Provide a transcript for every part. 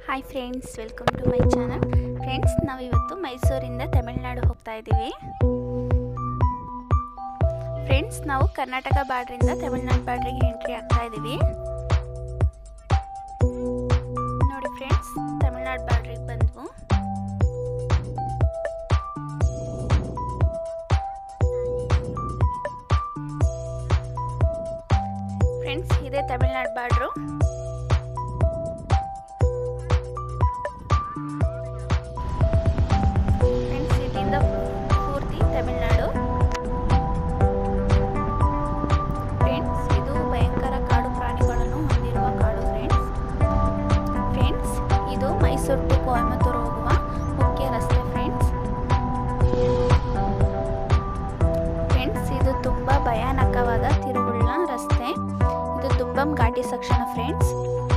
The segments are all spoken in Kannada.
hi friends welcome to my channel friends ನಾವಿವತ್ತು ಮೈಸೂರಿಂದ ತಮಿಳುನಾಡು ಹೋಗ್ತಾ ಇದ್ದೀವಿ ಫ್ರೆಂಡ್ಸ್ ನಾವು ಕರ್ನಾಟಕ ಬಾರ್ಡ್ರಿಂದ ತಮಿಳುನಾಡು ಬಾರ್ಡ್ರಿಗೆ ಎಂಟ್ರಿ ಆಗ್ತಾ ಇದ್ದೀವಿ ನೋಡಿ ಫ್ರೆಂಡ್ಸ್ ತಮಿಳುನಾಡು ಬಾರ್ಡ್ರಿಗೆ ಬಂದ್ವು ಫ್ರೆಂಡ್ಸ್ ಇದೆ ತಮಿಳುನಾಡು ಬಾರ್ಡ್ರು ಫ್ರೆಂಡ್ಸ್ ಇಲ್ಲಿಂದ ಪೂರ್ತಿ ತಮಿಳುನಾಡು ಫ್ರೆಂಡ್ಸ್ ಇದು ಭಯಂಕರ ಕಾಡು ಪ್ರಾಣಿಗಳನ್ನು ಹೊಂದಿರುವ ಕಾಡು ಫ್ರೆಂಡ್ಸ್ ಫ್ರೆಂಡ್ಸ್ ಇದು ಮೈಸೂರು ಟು ಕೊಯಮತ್ತೂರು ಹೋಗುವ ಮುಖ್ಯ ರಸ್ತೆ ಫ್ರೆಂಡ್ಸ್ ಫ್ರೆಂಡ್ಸ್ ಇದು ತುಂಬ ಭಯಾನಕವಾದ ತಿರುವುಳ್ಳ ರಸ್ತೆ ಇದು ದುಂಬಂ ಘಾಟಿ ಸಕ್ಷಣ ಫ್ರೆಂಡ್ಸ್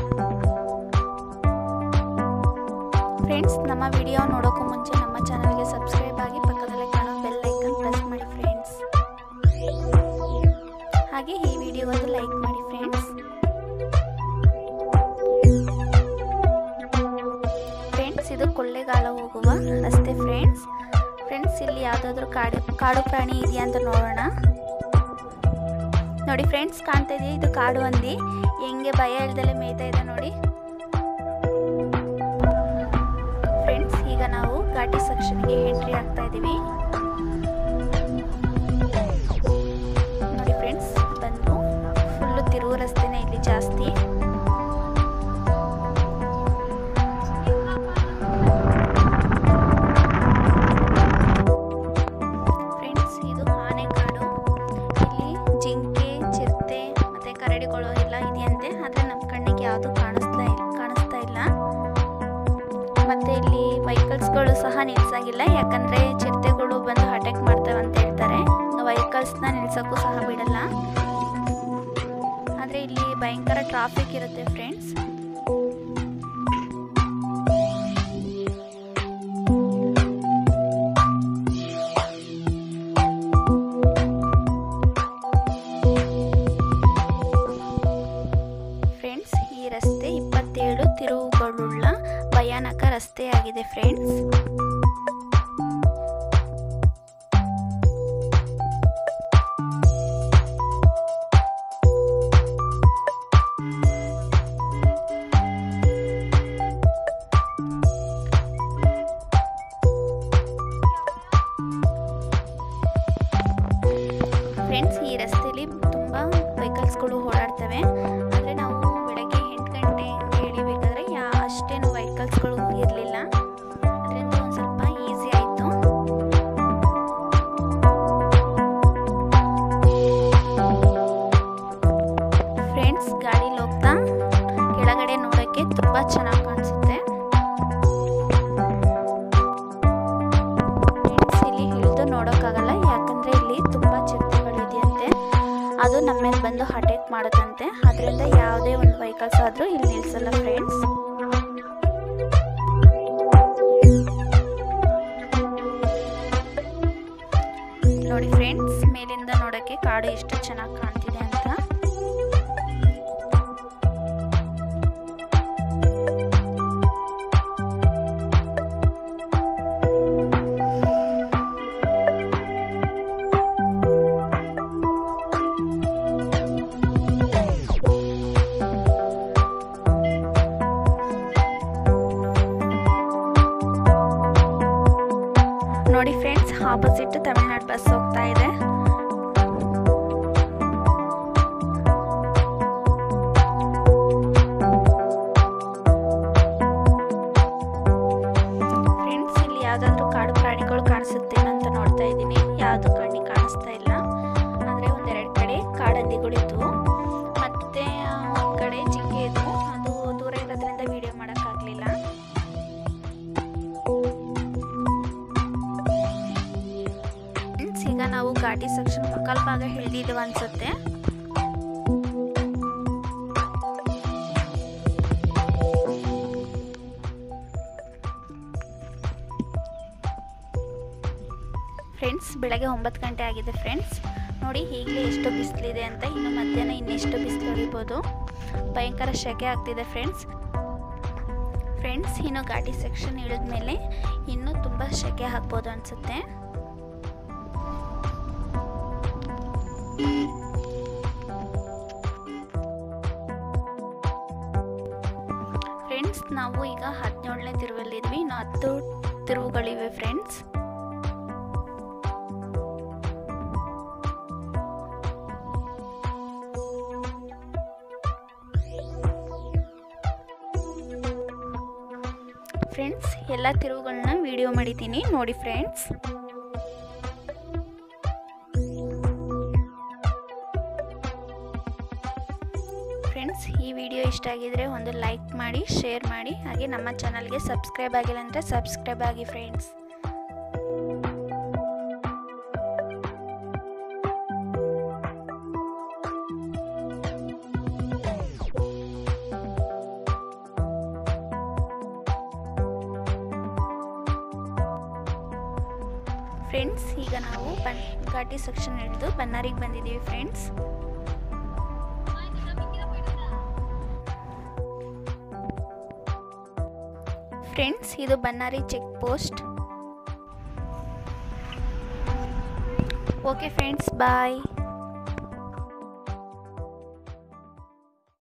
ಫ್ರೆಂಡ್ಸ್ ನಮ್ಮ ವಿಡಿಯೋ ನೋಡೋಕ್ಕೂ ಮುಂಚೆ ನಮ್ಮ ಚಾನಲ್ಗೆ ಸಬ್ಸ್ಕ್ರೈಬ್ ಆಗಿ ಪಕ್ಕದಲ್ಲೇ ಕಾಣೋ ಬೆಲ್ ಐಕನ್ ಪ್ರೆಸ್ ಮಾಡಿ ಫ್ರೆಂಡ್ಸ್ ಹಾಗೆ ಈ ವಿಡಿಯೋ ಒಂದು ಲೈಕ್ ಮಾಡಿ ಫ್ರೆಂಡ್ಸ್ ಫ್ರೆಂಡ್ಸ್ ಇದು ಕೊಳ್ಳೆಗಾಲ ಹೋಗುವ ರಸ್ತೆ ಫ್ರೆಂಡ್ಸ್ ಫ್ರೆಂಡ್ಸ್ ಇಲ್ಲಿ ಯಾವುದಾದ್ರೂ ಕಾಡು ಕಾಡು ಪ್ರಾಣಿ ಇದೆಯಾ ಅಂತ ನೋಡೋಣ ನೋಡಿ ಫ್ರೆಂಡ್ಸ್ ಕಾಣ್ತಾ ಇದೆಯಾ ಇದು ಕಾಡು ಹಂದಿ ಹೆಂಗೆ ಭಯ ಇಲ್ದಲೆ ಮೇಯ್ತಾ ಇದೆ ನೋಡಿ ಫ್ರೆಂಡ್ಸ್ ಈಗ ನಾವು ಘಾಟಿ ಸೆಕ್ಷನ್ಗೆ ಎಂಟ್ರಿ ಆಗ್ತಾ ಇದ್ದೀವಿ ನೋಡಿ ಫ್ರೆಂಡ್ಸ್ ಬಂದು ಫುಲ್ಲು ತಿರುವು ರಸ್ತೆನೇ ಇಲ್ಲಿ ಜಾಸ್ತಿ ಫ್ರೆಂಡ್ಸ್ ಇದು ಆನೆಕಾಡು ಇಲ್ಲಿ ಜಿಂಕೆ ಚಿರತೆ ಮತ್ತೆ ಕರಡಿಗಳು ಎಲ್ಲ ಇದೆಯಂತೆ ಆದರೆ ನಮ್ಮ ಕಣ್ಣಿಗೆ ಯಾವುದು ಕಾಣಿಸ್ತಾ ಇಲ್ಲ ಕಾಣಿಸ್ತಾ ಇಲ್ಲ ಮತ್ತೆ ಇಲ್ಲಿ ವೆಹಿಕಲ್ಸ್ಗಳು ಸಹ ನಿಲ್ಸಂಗಿಲ್ಲ ಯಾಕಂದ್ರೆ ಚಿರತೆಗಳು ಬಂದು ಅಟ್ಯಾಕ್ ಮಾಡ್ತವೆ ಅಂತ ಹೇಳ್ತಾರೆ ವೆಹಿಕಲ್ಸ್ನ ನಿಲ್ಸಕ್ಕೂ ಸಹ ಬಿಡಲ್ಲ ಆದರೆ ಇಲ್ಲಿ ಭಯಂಕರ ಟ್ರಾಫಿಕ್ ಇರುತ್ತೆ ಫ್ರೆಂಡ್ಸ್ ಫ್ರೆಂಡ್ಸ್ ಈ ರಸ್ತೆ ಇಪ್ಪತ್ತೇಳು ತಿರುವುಗಳುಳ್ಳ ಭಯಾನಕ ರಸ್ತೆಯಾಗಿದೆ ಫ್ರೆಂಡ್ಸ್ ಫ್ರೆಂಡ್ಸ್ ಈ ರಸ್ತೆಯಲ್ಲಿ ತುಂಬ ವೆಹಿಕಲ್ಸ್ಗಳು ಓಡಾಡ್ತವೆ ಆದರೆ ನಾವು ಬೆಳಗ್ಗೆ ಎಂಟು ಗಂಟೆ ಇಳಿಬೇಕಾದ್ರೆ ಯಾ ಅಷ್ಟೇನು ವೆಹಿಕಲ್ಸ್ಗಳು ಇರಲಿಲ್ಲ ಅದರಿಂದ ಒಂದು ಸ್ವಲ್ಪ ಈಸಿ ಆಯಿತು ಫ್ರೆಂಡ್ಸ್ ಗಾಡೀಲಿ ಹೋಗ್ತಾ ಕೆಳಗಡೆ ನೋಡೋಕ್ಕೆ ತುಂಬ ಚೆನ್ನಾಗಿ ಕಾಣಿಸುತ್ತೆ ಫ್ರೆಂಡ್ಸ್ ಇಲ್ಲಿ ಇಳಿದು ನೋಡೋಕ್ಕಾಗಲ್ಲ ಯಾಕಂದರೆ ಇಲ್ಲಿ ತುಂಬ ಚಿರತೆಗಳಿದೆಯಂತೆ ಅದು ನಮ್ಮ ಮೇಲೆ ಬಂದು ಅಟ್ಯಾಕ್ ಮಾಡುತ್ತಂತೆ ಅದರಿಂದ ಯಾವುದೇ ಒಂದು ವೆಹಿಕಲ್ಸ್ ಆದರೂ ಇಲ್ಲಿ ನಿಲ್ಲಿಸಲ್ಲ ಫ್ರೆಂಡ್ಸ್ ನೋಡಿ ಫ್ರೆಂಡ್ಸ್ ಮೇಲಿಂದ ನೋಡೋಕ್ಕೆ ಕಾಡು ಎಷ್ಟು ಚೆನ್ನಾಗಿ ಕಾಣ್ತಿದೆ ಅಂತ ನೋಡಿ ಫ್ರೆಂಡ್ಸ್ ಆಪೋಸಿಟ್ ತಮಿಳ್ನಾಡು ಬಸ್ ಹೋಗ್ತಾ ಇದೆ ಫ್ರೆಂಡ್ಸ್ ಇಲ್ಲಿ ಯಾವ್ದಾದ್ರು ಕಾಡು ಪ್ರಾಣಿಗಳು ಕಾಣಿಸುತ್ತೆ ಅಂತ ನೋಡ್ತಾ ಇದ್ದೀನಿ ಯಾವುದು ಕಣ್ಣಿಗೆ ಕಾಣಿಸ್ತಾ ಇಲ್ಲ ಅಂದರೆ ಒಂದೆರಡು ಕಡೆ ಕಾಡಂದಿಗಳಿದ್ವು ಮತ್ತೆ ಒಂದು ಕಡೆ ಜಿಂಕೆ ಇದ್ವು ಅದು ದೂರ ಇರೋದ್ರಿಂದ ವಿಡಿಯೋ ಮಾಡೋಕ್ಕಾಗಲಿಲ್ಲ ಫ್ರೆಂಡ್ಸ್ ಈಗ ನಾವು ಘಾಟಿ ಸೆಕ್ಷನ್ ಮುಕ್ಕಾಲ್ ಭಾಗ ಹಿಡಿದಿದ್ವು ಅನ್ಸುತ್ತೆ ಫ್ರೆಂಡ್ಸ್ ಬೆಳಗ್ಗೆ ಒಂಬತ್ತು ಗಂಟೆ ಆಗಿದೆ ಫ್ರೆಂಡ್ಸ್ ನೋಡಿ ಈಗಲೇ ಎಷ್ಟು ಬಿಸಿಲಿದೆ ಅಂತ ಇನ್ನು ಮಧ್ಯಾಹ್ನ ಇನ್ನೆಷ್ಟು ಬಿಸಿಲು ಹೊಡಿಬೋದು ಭಯಂಕರ ಸೆಕೆ ಆಗ್ತಿದೆ ಫ್ರೆಂಡ್ಸ್ ಫ್ರೆಂಡ್ಸ್ ಇನ್ನು ಘಾಟಿ ಸೆಕ್ಷನ್ ಇಳಿದ್ಮೇಲೆ ಇನ್ನೂ ತುಂಬ ಸೆಕೆ ಹಾಕ್ಬೋದು ಅನಿಸುತ್ತೆ ಫ್ರೆಂಡ್ಸ್ ನಾವು ಈಗ ಹದಿನೇಳನೇ ತಿರುವಲ್ಲಿದ್ವಿ ಇನ್ನು ಹತ್ತು ತಿರುವುಗಳಿವೆ ಫ್ರೆಂಡ್ಸ್ ಫ್ರೆಂಡ್ಸ್ ಎಲ್ಲ ತಿರುವುಗಳನ್ನ ವಿಡಿಯೋ ಮಾಡಿದ್ದೀನಿ ನೋಡಿ ಫ್ರೆಂಡ್ಸ್ ಫ್ರೆಂಡ್ಸ್ ಈ ವಿಡಿಯೋ ಇಷ್ಟ ಆಗಿದ್ರೆ ಒಂದು ಲೈಕ್ ಮಾಡಿ ಶೇರ್ ಮಾಡಿ ಹಾಗೆ ನಮ್ಮ ಚಾನಲ್ಗೆ ಸಬ್ಸ್ಕ್ರೈಬ್ ಆಗಿಲ್ಲ ಅಂದರೆ ಸಬ್ಸ್ಕ್ರೈಬ್ ಆಗಿ ಫ್ರೆಂಡ್ಸ್ ಫ್ರೆಂಡ್ಸ್ ಈಗ ನಾವು ಬನ್ ಘಾಟಿ ಸೆಕ್ಷನ್ ಹಿಡಿದು ಬನ್ನಾರಿಗೆ ಬಂದಿದ್ದೀವಿ ಫ್ರೆಂಡ್ಸ್ ಫ್ರೆಂಡ್ಸ್ ಇದು Bannari check post okay friends ಬಾಯ್